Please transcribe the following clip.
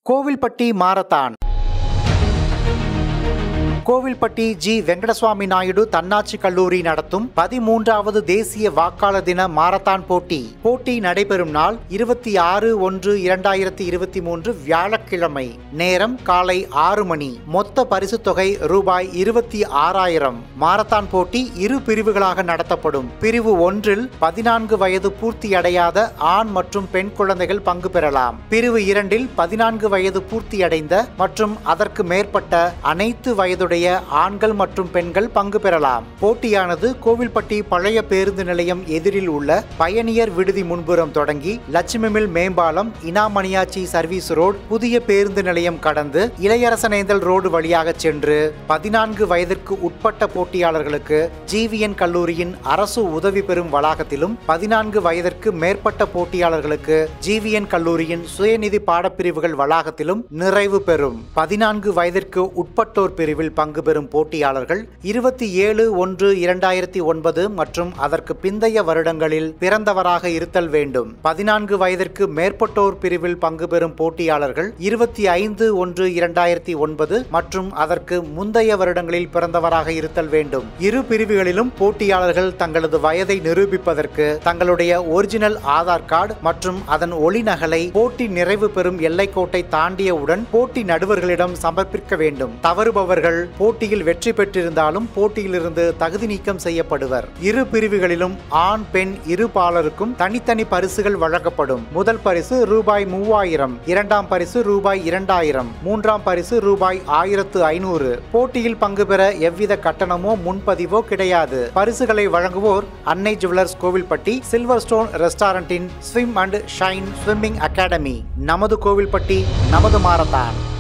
Kovilpatti marathon Kovilpatti G Venkataswamy Naidu தன்னாட்சி கல்லூரி நடத்தும் பதிமூன்றாவது தேசிய வாக்காளர் தின மாரத்தான் போட்டி போட்டி நடைபெறும் நாள் இருபத்தி ஆறு ஒன்று இரண்டாயிரத்தி இருபத்தி மூன்று வியாழக்கிழமை நேரம் காலை ஆறு மணி மொத்த பரிசு தொகை ரூபாய் இருபத்தி ஆறாயிரம் மாரத்தான் போட்டி இரு பிரிவுகளாக நடத்தப்படும் பிரிவு ஒன்றில் பதினான்கு வயது பூர்த்தி அடையாத ஆண் மற்றும் பெண் குழந்தைகள் பங்கு பெறலாம் பிரிவு இரண்டில் பதினான்கு வயது பூர்த்தியடைந்த மற்றும் அதற்கு மேற்பட்ட அனைத்து வயதுடைய ஆண்கள் மற்றும் பெண்கள் பங்கு பெறலாம் போட்டியானது கோவில்பட்டி பழைய பேருந்து நிலையம் எதிரில் உள்ள பயணியர் விடுதி முன்புறம் தொடங்கி லட்சுமிமில் மேம்பாலம் இனாமணியாச்சி சர்வீஸ் ரோடு புதிய பேருந்து நிலையம் கடந்து இளையரசனேந்தல் ரோடு வழியாக சென்று பதினான்கு வயதிற்கு உட்பட்ட போட்டியாளர்களுக்கு ஜிவிஎன் கல்லூரியின் அரசு உதவி பெறும் வளாகத்திலும் பதினான்கு வயதிற்கு மேற்பட்ட போட்டியாளர்களுக்கு ஜிவிஎன் கல்லூரியின் சுயநிதி பாடப்பிரிவுகள் வளாகத்திலும் நிறைவு பெறும் பதினான்கு வயதிற்கு உட்பட்டோர் பிரிவில் பங்கு பெறும் போட்டியாளர்கள் இருபத்தி ஏழு ஒன்று இரண்டாயிரத்தி ஒன்பது மற்றும் அதற்கு பிந்தைய வருடங்களில் பிறந்தவராக இருத்தல் வேண்டும் பதினான்கு வயதிற்கு மேற்பட்டோர் பிரிவில் பங்கு பெறும் போட்டியாளர்கள் இருபத்தி ஐந்து ஒன்று இரண்டாயிரத்தி ஒன்பது மற்றும் அதற்கு முந்தைய வருடங்களில் பிறந்தவராக இருத்தல் வேண்டும் இரு பிரிவுகளிலும் போட்டியாளர்கள் தங்களது வயதை நிரூபிப்பதற்கு தங்களுடைய ஒரிஜினல் ஆதார் கார்டு மற்றும் அதன் ஒளி நகலை போட்டி நிறைவு பெறும் எல்லைக்கோட்டை தாண்டியவுடன் போட்டி நடுவர்களிடம் சமர்ப்பிக்க வேண்டும் தவறுபவர்கள் போட்டியில் வெற்றி பெற்றிருந்தாலும் போட்டியிலிருந்து தகுதி நீக்கம் செய்யப்படுவர் இரு பிரிவுகளிலும் ஆண் பெண் இரு பாலருக்கும் தனித்தனி பரிசுகள் வழங்கப்படும் முதல் பரிசு ரூபாய் மூவாயிரம் இரண்டாம் பரிசு ரூபாய் இரண்டாயிரம் மூன்றாம் பரிசு ரூபாய் ஆயிரத்து ஐநூறு போட்டியில் பங்கு பெற எவ்வித கட்டணமோ முன்பதிவோ கிடையாது பரிசுகளை வழங்குவோர் Annai jewellers Kovilpatti silver stone ரெஸ்டாரண்டின் swim and shine swimming academy நமது கோவில்பட்டி நமது மாரத்தான்